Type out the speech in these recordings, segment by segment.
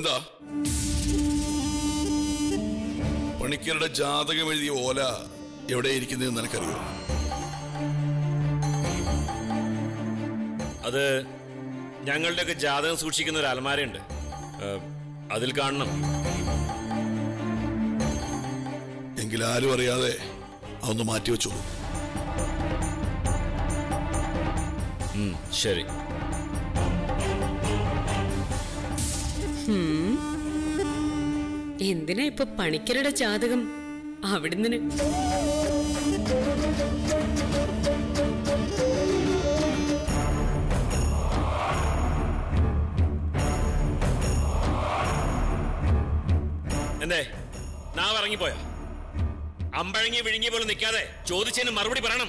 ഗോവിന്ദ പണിക്കരുടെ ജാതകം എഴുതിയ ഓല എവിടെ ഇരിക്കുന്നതെന്ന് നിനക്കറിയോ അത് ഞങ്ങളുടെയൊക്കെ ജാതകം സൂക്ഷിക്കുന്ന ഒരു അലമാരയുണ്ട് ഏ, അതിൽ കാണണം എങ്കിൽ ആരും അറിയാതെ അതൊന്ന് മാറ്റി വെച്ചോളൂ ഉം, ശരി എന്തിനാ ഇപ്പൊ പണിക്കരുടെ ജാതകം അവിടുന്ന് എന്തേ നാവ് ഇറങ്ങിപ്പോയോ അമ്പഴങ്ങി വിഴുങ്ങിയ പോലെ നിൽക്കാതെ ചോദിച്ചതിന് മറുപടി പറയണം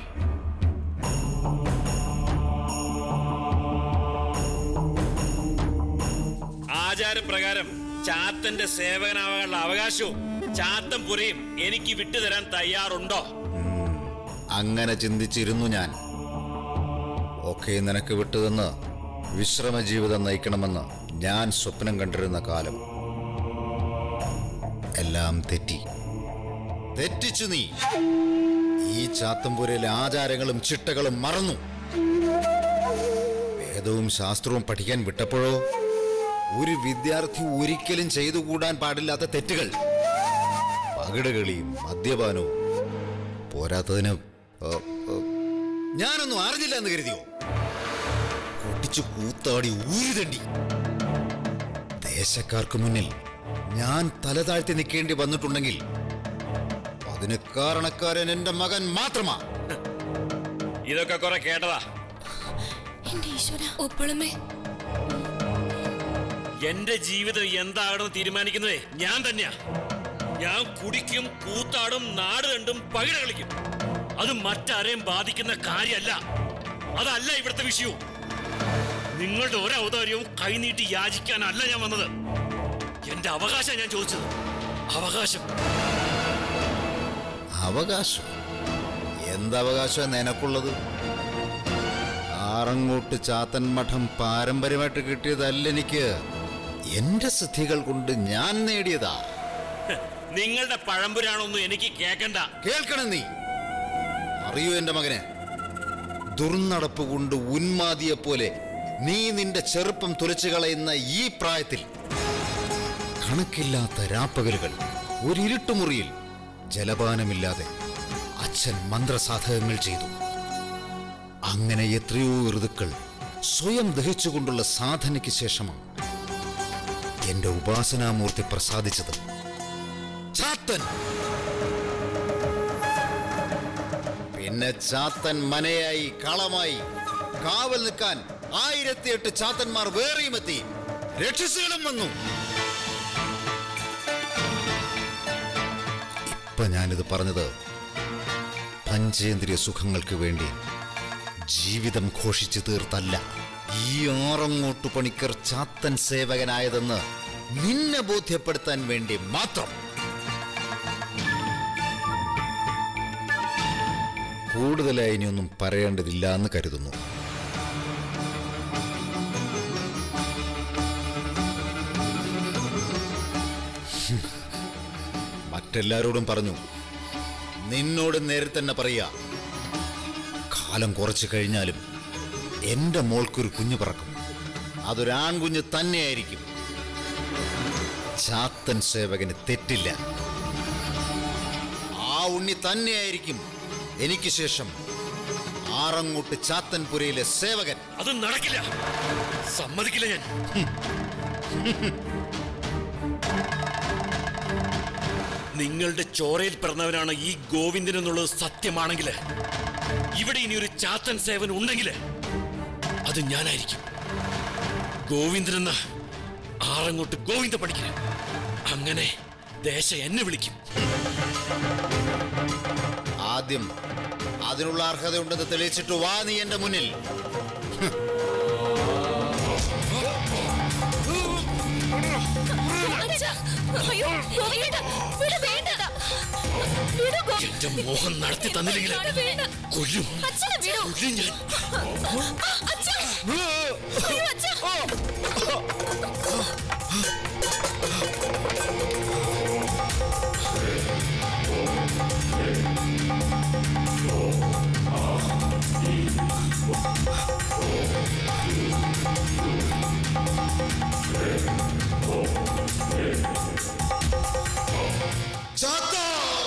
ആചാരപ്രകാരം ചാത്തന്റെ സേവകനാവാനുള്ള അവകാശവും ചാത്തൻ പുരയും എനിക്ക് വിട്ടുതരാൻ തയ്യാറുണ്ടോ അങ്ങനെ ചിന്തിച്ചിരുന്നു ഞാൻ ഒക്കെ നിനക്ക് വിട്ടുതന്ന് വിശ്രമ ജീവിതം നയിക്കണമെന്ന് ഞാൻ സ്വപ്നം കണ്ടിരുന്ന കാലം എല്ലാം തെറ്റി തെറ്റിച്ചു നീ ഈ ചാത്തമ്പുരയിലെ ആചാരങ്ങളും ചിട്ടകളും മറന്നു വേദവും ശാസ്ത്രവും പഠിക്കാൻ വിട്ടപ്പോഴോ ഒരു വിദ്യാർത്ഥി ഒരിക്കലും ചെയ്തുകൂടാൻ പാടില്ലാത്ത തെറ്റുകൾ പകിടുകളിയും മദ്യപാനവും പോരാത്തതിന് ഏ, ഏ, ഞാനൊന്നും അറിഞ്ഞില്ല എന്ന് കരുതിയോ പൊട്ടിച്ചു കൂത്താടി ഊരിതണ്ടി ദേശക്കാർക്ക് മുന്നിൽ ഞാൻ തല താഴ്ത്തി നിൽക്കേണ്ടി വന്നിട്ടുണ്ടെങ്കിൽ അതിന് കാരണക്കാരൻ എന്റെ മകൻ മാത്രമാ ഇതൊക്കെ കുറെ കേട്ടതാ എന്റെ ഈശ്വര ഉപ്പളമേ എന്റെ ജീവിതം എന്താകണമെന്ന് തീരുമാനിക്കുന്നതേ ഞാൻ തന്നെയാ ഞാൻ കുടിക്കും കൂത്താടും നാട് കണ്ടും പകിട കളിക്കും അത് മറ്റാരെയും ബാധിക്കുന്ന കാര്യമല്ല അതല്ല ഇവിടുത്തെ വിഷയവും നിങ്ങളുടെ ഒരു ഔദാര്യവും കൈനീട്ടി യാചിക്കാനല്ല ഞാൻ വന്നത് എന്റെ അവകാശം ഞാൻ ചോദിച്ചത് അവകാശം അവകാശം എന്തവകാശം നിനക്കുള്ളത് ആറങ്ങോട്ട് ചാത്തൻ മഠം പാരമ്പര്യമായിട്ട് കിട്ടിയതല്ല എനിക്ക് എന്റെ സിദ്ധികൾ കൊണ്ട് ഞാൻ നേടിയതാ നിങ്ങളുടെ പഴമ്പുരാണൊന്നും എനിക്ക് കേക്കണ്ട കേൾക്കണം നീ അറിയൂ എന്റെ മകനെ ദുർനടപ്പ് കൊണ്ട് ഉന്മാദിയെ പോലെ നീ നിന്റെ ചെറുപ്പം തുലച്ചു കളയുന്ന ഈ പ്രായത്തിൽ കണക്കില്ലാത്ത രാപ്പകലുകൾ ഒരു ഇരുട്ടുമുറിയിൽ ജലപാനമില്ലാതെ അച്ഛൻ മന്ത്രസാധകങ്ങൾ ചെയ്തു അങ്ങനെ എത്രയോ ഋതുക്കൾ സ്വയം ദഹിച്ചുകൊണ്ടുള്ള സാധനയ്ക്ക് ശേഷമാണ് എന്റെ ഉപാസനാമൂർത്തി പ്രസാദിച്ചത് ചാത്തൻ പിന്നെ ചാത്തൻ മനയായി കളമായി കാവൽ നിൽക്കാൻ ആയിരത്തിയെട്ട് ചാത്തന്മാർ വേറെയും എത്തി രക്ഷിസുകളും വന്നു ഇപ്പൊ ഞാനിത് പറഞ്ഞത് പഞ്ചേന്ദ്രിയ സുഖങ്ങൾക്ക് വേണ്ടി ജീവിതം ഘോഷിച്ചു തീർത്തല്ല ഈ ആറങ്ങോട്ടു പണിക്കർ ചാത്തൻ സേവകനായതെന്ന് നിന്നെ ബോധ്യപ്പെടുത്താൻ വേണ്ടി മാത്രം കൂടുതലായി ഇനിയൊന്നും പറയേണ്ടതില്ല എന്ന് കരുതുന്നു ഹും. മറ്റെല്ലാരോടും പറഞ്ഞു നിന്നോട് നേരെ തന്നെ പറയാ കാലം കുറച്ചു കഴിഞ്ഞാലും എന്റെ മോൾക്കൊരു കുഞ്ഞു പറക്കും അതൊരാൺകുഞ്ഞ് തന്നെയായിരിക്കും ചാത്തൻ സേവകന് തെറ്റില്ല ആ ഉണ്ണി തന്നെയായിരിക്കും എനിക്ക് ശേഷം ആറങ്ങോട്ട് ചാത്തൻപുരയിലെ സേവകൻ അത് നടക്കില്ല സമ്മതിക്കില്ല ഞാൻ നിങ്ങളുടെ ചോരയിൽ പിറന്നവനാണ് ഈ ഗോവിന്ദൻ എന്നുള്ളത് സത്യമാണെങ്കിൽ ഇവിടെ ഇനി ഒരു ചാത്തൻ സേവൻ ഉണ്ടെങ്കിൽ അത് ഞാനായിരിക്കും ഗോവിന്ദൻ എന്ന ആറങ്ങോട്ട് ഗോവിന്ദ പഠിക്കുക അങ്ങനെ ദേശ എന്നെ വിളിക്കും ആദ്യം അതിനുള്ള അർഹതയുണ്ടെന്ന് തെളിയിച്ചിട്ട് വാ നീ എന്റെ മുന്നിൽ അച്ഛാ, അയ്യോ ഗോവിന്ദേട്ടാ, വിട് വേണ്ട. വിടൂ ഗോ- എന്റെ മോഹം നടത്തി തന്നില്ലെങ്കിൽ വേണ്ട. കൊല്ലും അച്ഛനെ വിടൂ. കൊല്ലും ഞാൻ അച്ഛാ. അയ്യോ, അച്ഛാ. ചാത്ത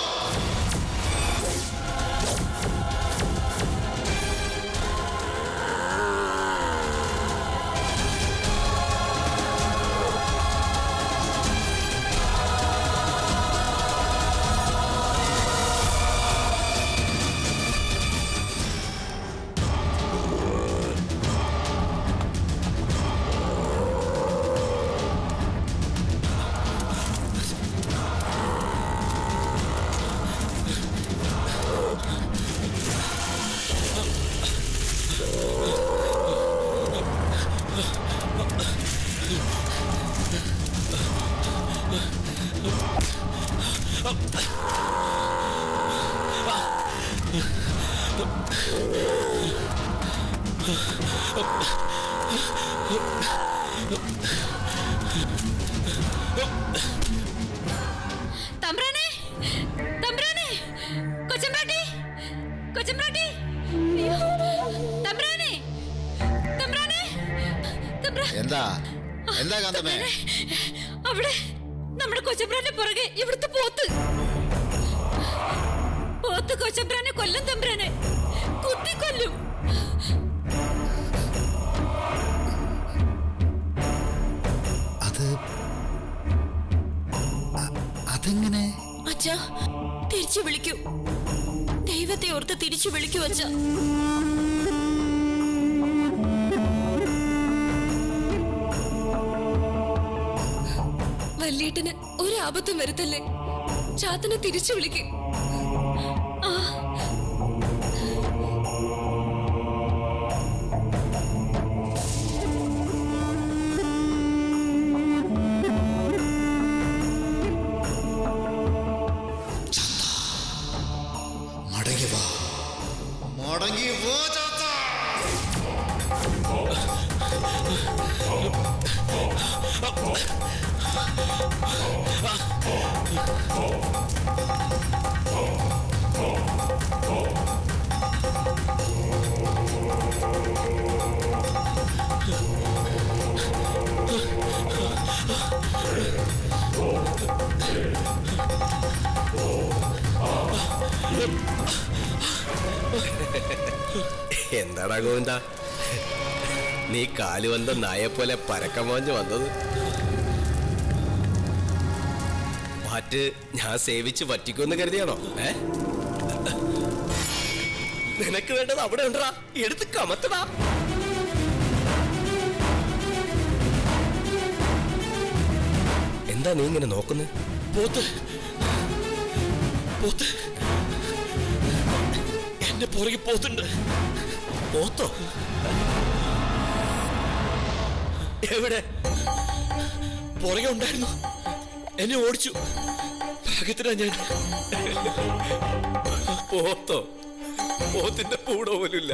തമ്പ്രാനെ തമ്പ്രാനെ കൊച്ചമ്പ്രാട്ടി കൊച്ചമ്പ്രാട്ടി അയ്യോ തമ്പ്രാനെ തമ്പ്രാനെ തമ്പ്രാ എന്താ എന്താ കാന്തമ്മേ അവിടെ നമ്മുടെ കൊച്ചമ്പ്രാന്റെ പുറകെ ഇവിടുത്തെ പോത്ത് പോത്ത് കൊച്ചമ്പ്രാനെ കൊല്ലും തമ്പ്രാനെ കുത്തിക്കൊല്ലും അത് അ- അതെങ്ങനെ അച്ഛാ തിരിച്ചു വിളിക്കൂ ദൈവത്തെ ഓർത്ത് തിരിച്ചു വിളിക്കൂ അച്ഛ വല്യേട്ടന് ഒരു ആപത്തും വരുത്തല്ലേ ചാത്തനെ തിരിച്ചു വിളിക്കും മടങ്ങി വാ മടങ്ങി വാ ചാത്ത എന്താടാ ഗോവിന്ദ നീ കാലുവந்த നായെപ്പോലെ പരക്കമാഞ്ഞ് വന്നത് മാറ്റ് ഞാൻ സേവിച്ച് പറ്റിക്കുമെന്ന് കരുതിയാണോ ഏ നിനക്ക് വേണ്ടത് അവിടെ ഉണ്ടടാ എടുത്ത് കമത്തടാ എന്താ നീ ഇങ്ങനെ നോക്കുന്നത് പോത്ത് പോത്ത് എന്റെ പുറകെ പോത്തുണ്ട് പോത്തോ എവിടെ പുറകെ ഉണ്ടായിരുന്നു എന്നെ ഓടിച്ചു ഭാഗ്യത്തിനാ ഞാൻ പോത്തോ പോത്തിന്റെ കൂടെ പോലുമില്ല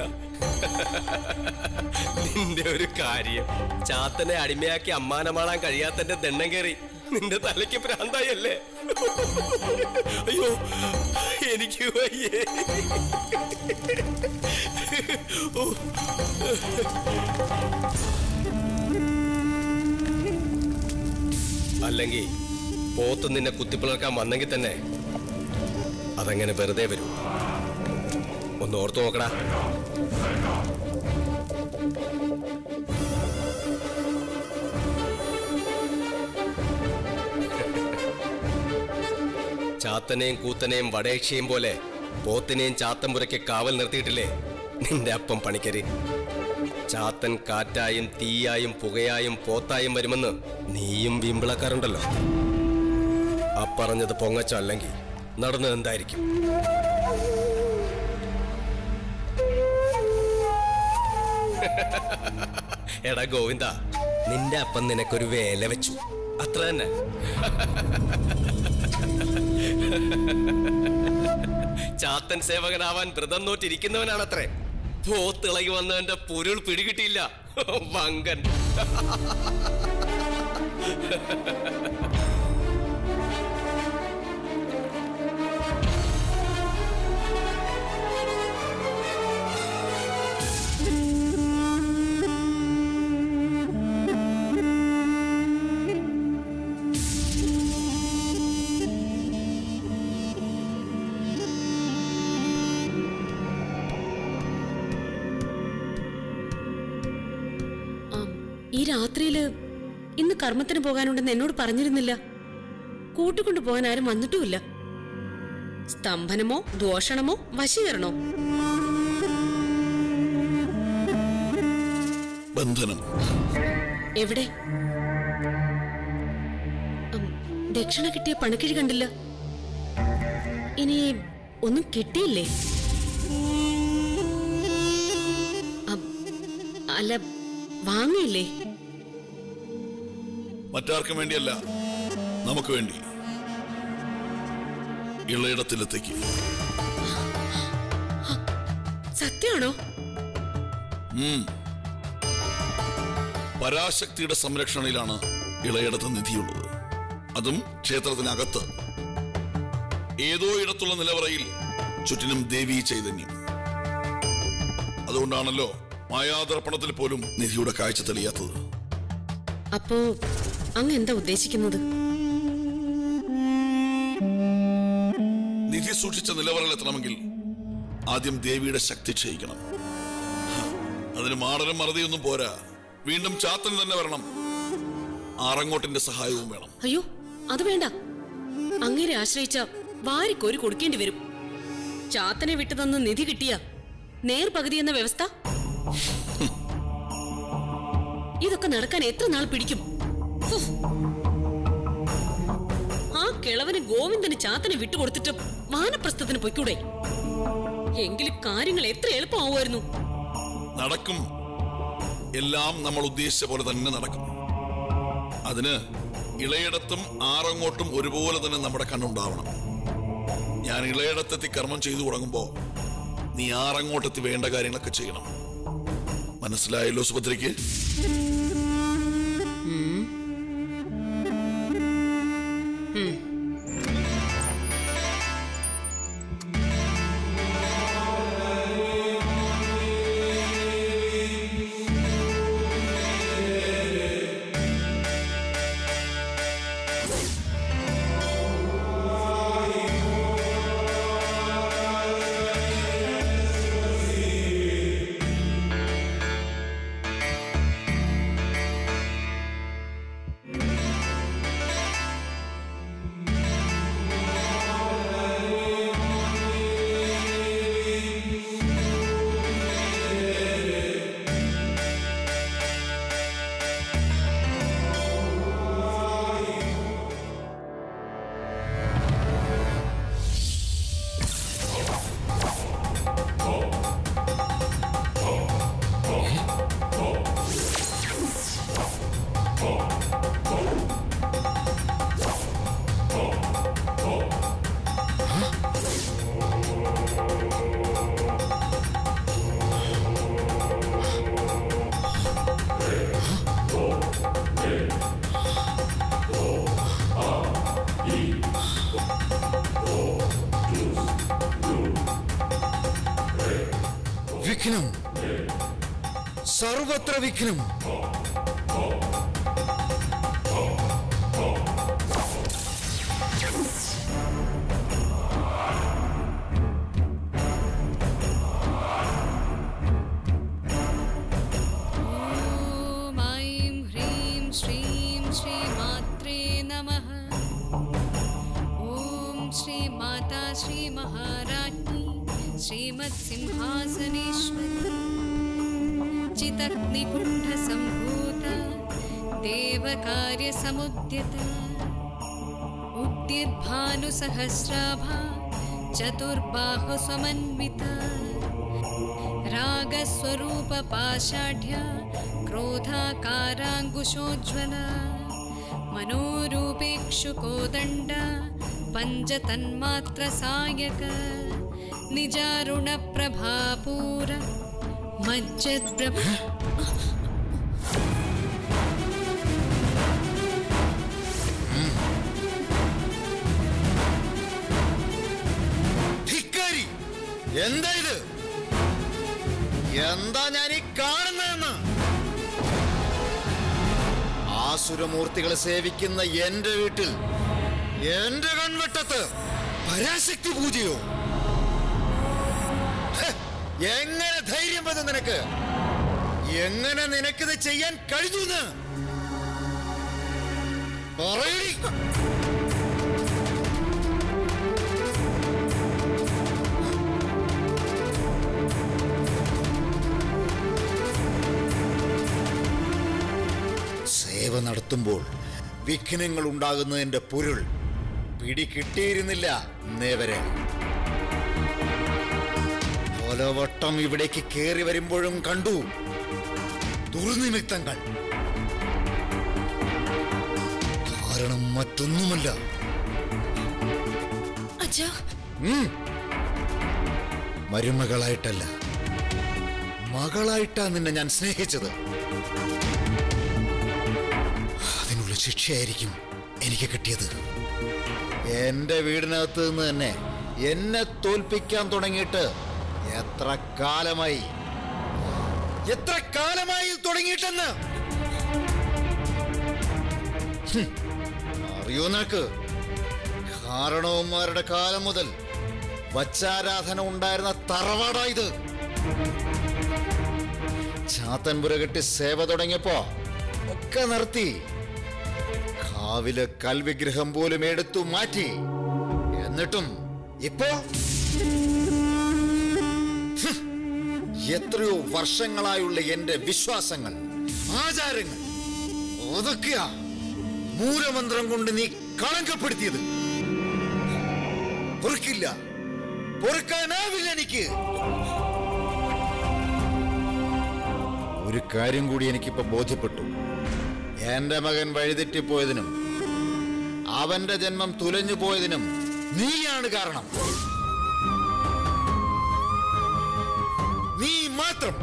നിന്റെ ഒരു കാര്യം ചാത്തനെ അടിമയാക്കി അമ്മാനമാടാൻ കഴിയാത്തന്റെ ദണ്ണം കയറി നിന്റെ തലയ്ക്ക് ഭ്രാന്തായല്ലേ അയ്യോ എനിക്ക് വയ്യേ ഓ, അല്ലെങ്കിൽ പോത്ത് നിന്നെ കുത്തിപ്പിളർക്കാൻ വന്നെങ്കിൽ തന്നെ അതങ്ങനെ വെറുതെ വരും ഒന്ന് ഓർത്തു നോക്കടാ ചാത്തനെയും കൂത്തനെയും വടയക്ഷയും പോലെ പോത്തിനെയും ചാത്തമ്പുരയ്ക്ക് കാവൽ നിർത്തിയിട്ടില്ലേ നിന്റെ അപ്പം പണിക്കര് ചാത്തൻ കാറ്റായും തീയായും പുകയായും പോത്തായും വരുമെന്ന് നീയും വീമ്പിളക്കാറുണ്ടല്ലോ ആ പറഞ്ഞത് പൊങ്ങച്ചല്ലെങ്കിൽ നടന്നത് എന്തായിരിക്കും എടാ ഗോവിന്ദ നിന്റെ അപ്പം നിനക്കൊരു വേല വെച്ചു അത്ര തന്നെ ചാത്തൻ സേവകനാവാൻ വ്രതം നോറ്റിരിക്കുന്നവനാണത്രേ പോത്തിളകി വന്നവന്റെ പൊരുൾ പിടികിട്ടിയില്ല വങ്കൻ ഈ രാത്രിയില് ഇന്ന് കർമ്മത്തിന് പോകാനുണ്ടെന്ന് എന്നോട് പറഞ്ഞിരുന്നില്ല കൂട്ടിക്കൊണ്ടു പോകാൻ ആരും വന്നിട്ടുമില്ല സ്തംഭനമോ ദോഷണമോ വശീകരണോ ബന്ധനം എവിടെ ഉം, ദക്ഷിണ കിട്ടിയ പണക്കിഴി കണ്ടില്ല ഇനി ഒന്നും കിട്ടിയില്ലേ അം, അല്ല വാങ്ങിയില്ലേ മറ്റാർക്കും വേണ്ടിയല്ല നമുക്ക് വേണ്ടി ഇളയിടത്തിലെത്തേക്ക് സത്യമാണോ ഉം. പരാശക്തിയുടെ സംരക്ഷണയിലാണ് ഇളയിടത്ത് നിധിയുള്ളത് അതും ക്ഷേത്രത്തിനകത്ത് ഏതോ ഇടത്തുള്ള നിലവറയിൽ ചുറ്റിനും ദേവീ ചൈതന്യം അതുകൊണ്ടാണല്ലോ മായാദർപ്പണത്തിൽ പോലും നിധിയുടെ കാഴ്ച തെളിയാത്തത് അപ്പോ അങ്ങ് എന്താ ഉദ്ദേശിക്കുന്നത് നിധി സൂക്ഷിച്ച നിലവറയിലെത്തണമെങ്കിൽ ആദ്യം ദേവിയുടെ ശക്തി ക്ഷയിക്കണം ഹ, അതിന് മാടനും മറതിയൊന്നും പോരാ വീണ്ടും ചാത്തന് തന്നെ വരണം ആറങ്ങോട്ടിന്റെ സഹായവും വേണം അയ്യോ അത് വേണ്ട അങ്ങേരെ ആശ്രയിച്ച വാരിക്കോരി കൊടുക്കേണ്ടി വരും ചാത്തനെ വിട്ടു തന്ന് നിധി കിട്ടിയ നേർ പകുതി എന്ന വ്യവസ്ഥ ഇതൊക്കെ നടക്കാൻ എത്ര നാൾ പിടിക്കും ഹും. ആ കിളവന് ഗോവിന്ദന് ചാത്തനെ വിട്ടുകൊടുത്തിട്ട് വാനപ്രസ്ഥത്തിന് പൊയ്ക്കൂടെ എങ്കിലും കാര്യങ്ങൾ എത്ര എളുപ്പമാവുമായിരുന്നു നടക്കും എല്ലാം നമ്മൾ ഉദ്ദേശിച്ച പോലെ തന്നെ നടക്കും അതിന് ഇളയിടത്തും ആറങ്ങോട്ടും ഒരുപോലെ തന്നെ നമ്മുടെ കണ്ണുണ്ടാവണം ഞാൻ ഇളയിടത്തെത്തി കർമ്മം ചെയ്തു തുടങ്ങുമ്പോ നീ ആറങ്ങോട്ടെത്തി വേണ്ട കാര്യങ്ങളൊക്കെ ചെയ്യണം മനസ്സിലായല്ലോ സുഭദ്രയ്ക്ക് വിഘ്നം സർവത്ര വിഘ്നം ॐ ऐं ह्रीं श्रीं श्रीमात्रे नमः ॐ श्रीमाता श्रीमहाराज्ञी श्रीमत्सिंहासनेश्वरी चिदग्निकुण्डसम्भूता देवकार्यसमुद्यता उद्यद्भानुसहस्राभा चतुर्बाहुसमन्विता रागस्वरूपपाषाढ्या क्रोधाकाराङ्कुशोज्ज्वला मनोरूपेक्षुकोदण्डा पञ्चतन्मात्रसायक निजारुणप्रभापूर मज्जद्प्रभ ധിക്കാരി എന്താ ഇത് എന്താ ഞാൻ ഈ കാണുന്നതെന്ന് ആസുരമൂർത്തികളെ സേവിക്കുന്ന എന്റെ വീട്ടിൽ എന്റെ കൺവെട്ടത്ത് പരാശക്തി പൂജയോ ഹ്, എങ്ങനെ ധൈര്യം വന്നു നിനക്ക് എങ്ങനെ നിനക്കിത് ചെയ്യാൻ കഴിഞ്ഞു പറയടി സേവ നടത്തുമ്പോൾ വിഘ്നങ്ങൾ ഉണ്ടാകുന്നതിന്റെ പൊരുൾ പിടി കിട്ടിയിരുന്നില്ല നേവരെ പലവട്ടം ഇവിടേക്ക് കയറി വരുമ്പോഴും കണ്ടു ദുർനിമിത്തങ്ങൾ കാരണം മറ്റൊന്നുമല്ല അച്ഛാ ഉം. മരുമകളായിട്ടല്ല മകളായിട്ടാ നിന്നെ ഞാൻ സ്നേഹിച്ചത് അതിനുള്ള ശിക്ഷയായിരിക്കും എനിക്ക് കിട്ടിയത് എന്റെ വീടിനകത്ത് നിന്ന് തന്നെ എന്നെ തോൽപ്പിക്കാൻ തുടങ്ങിയിട്ട് എത്ര കാലമായി എത്ര കാലമായി ഇത് തുടങ്ങിയിട്ടെന്ന് ഹും. അറിയോ നിനക്ക് കാരണവന്മാരുടെ കാലം മുതൽ വച്ചാരാധന ഉണ്ടായിരുന്ന തറവാടായത് ചാത്തൻപുര കെട്ടി സേവ തുടങ്ങിയപ്പോ ഒക്കെ നിർത്തി കാവിലെ കൽവിഗ്രഹം പോലും എടുത്തു മാറ്റി എന്നിട്ടും ഇപ്പോ ഹ്, എത്രയോ വർഷങ്ങളായുള്ള എന്റെ വിശ്വാസങ്ങൾ ആചാരങ്ങൾ അതൊക്കെയാ മൂലമന്ത്രം കൊണ്ട് നീ കളങ്കപ്പെടുത്തിയത് പൊറുക്കില്ല പൊറുക്കാനാവില്ല എനിക്ക് ഒരു കാര്യം കൂടി എനിക്കിപ്പോ ബോധ്യപ്പെട്ടു എന്റെ മകൻ വഴിതെറ്റിപ്പോയതിനും അവന്റെ ജന്മം തുലഞ്ഞു പോയതിനും നീയാണ് കാരണം നീ മാത്രം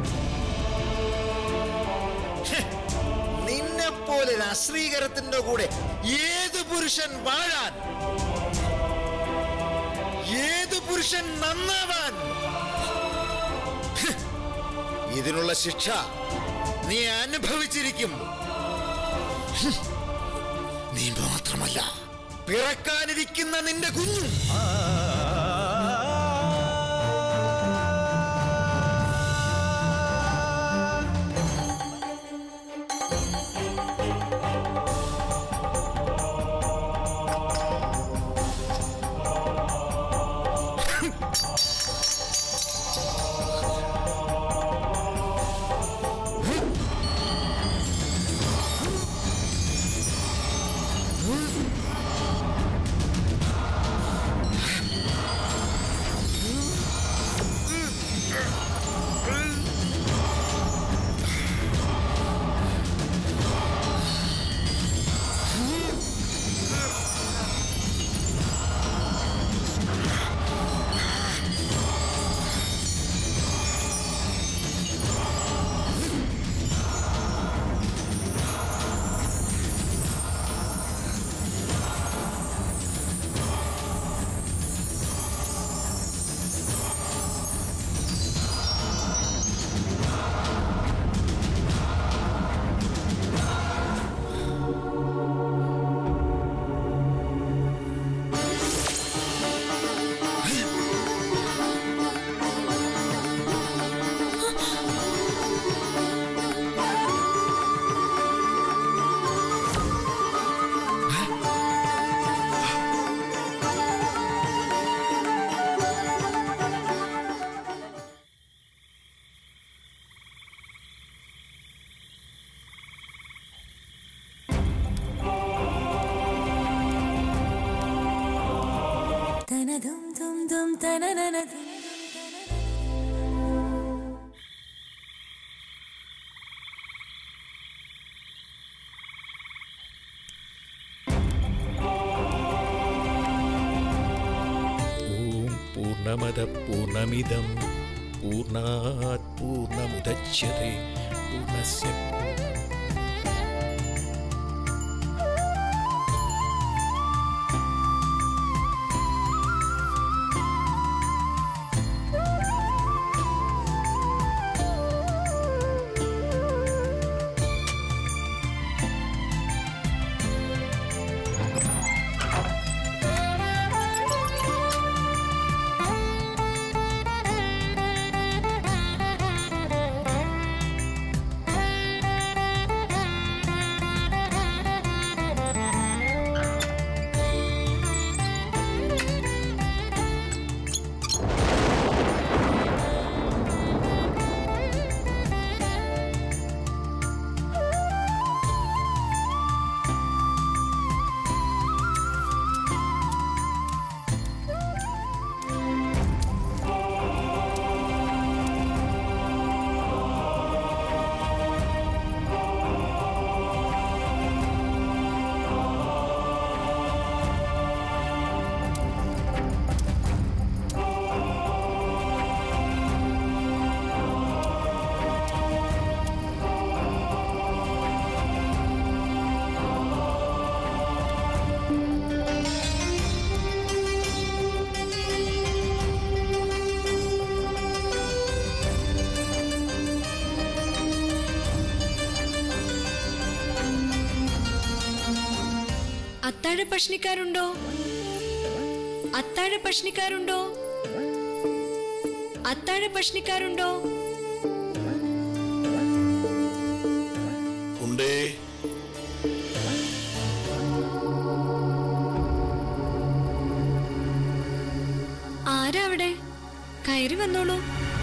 ഹെ, നിന്നെപ്പോലെ ഒരു അശ്രീകരത്തിന്റെ കൂടെ ഏത് പുരുഷൻ വാഴാൻ ഏത് പുരുഷൻ നന്നാവാൻ ഹ്, ഇതിനുള്ള ശിക്ഷ നീ അനുഭവിച്ചിരിക്കും ഹ്, നീ മാത്രമല്ല പിറക്കാനിരിക്കുന്ന നിന്റെ കുഞ്ഞും തനതും തും തും തനനനതും ഓം പൂർണ്ണമദ പൂർണ്ണമിദം പൂർണ്ണാത് പൂർണ്ണമുദച്യത്തെ പൂർണ്ണസ്യ അത്താഴ പ്രശ്നിക്കാരുണ്ടോ അത്താഴ പ്രശ്നിക്കാരുണ്ടോ അത്താഴ പ്രശ്നിക്കാരുണ്ടോ ഉണ്ടേ ആരാ അവിടെ കയറി വന്നോളൂ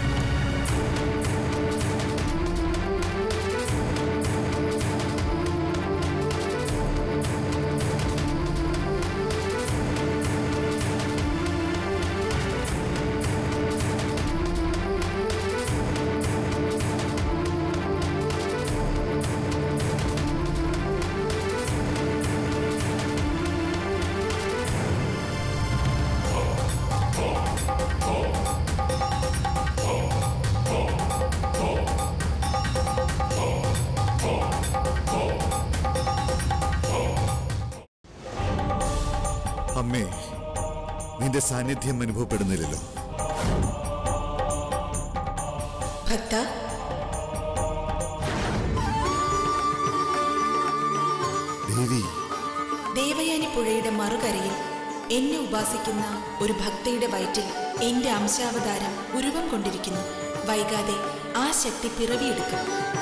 അമ്മേ നിന്റെ സാന്നിധ്യം അനുഭവപ്പെടുന്നില്ലല്ലോ ഭക്ത ദേവി ദേവയാനി പുഴയുടെ മറുകരയിൽ എന്നെ ഉപാസിക്കുന്ന ഒരു ഭക്തയുടെ വയറ്റിൽ എന്റെ അംശാവതാരം ഉരുവം കൊണ്ടിരിക്കുന്നു വൈകാതെ ആ ശക്തി പിറവിയെടുക്കും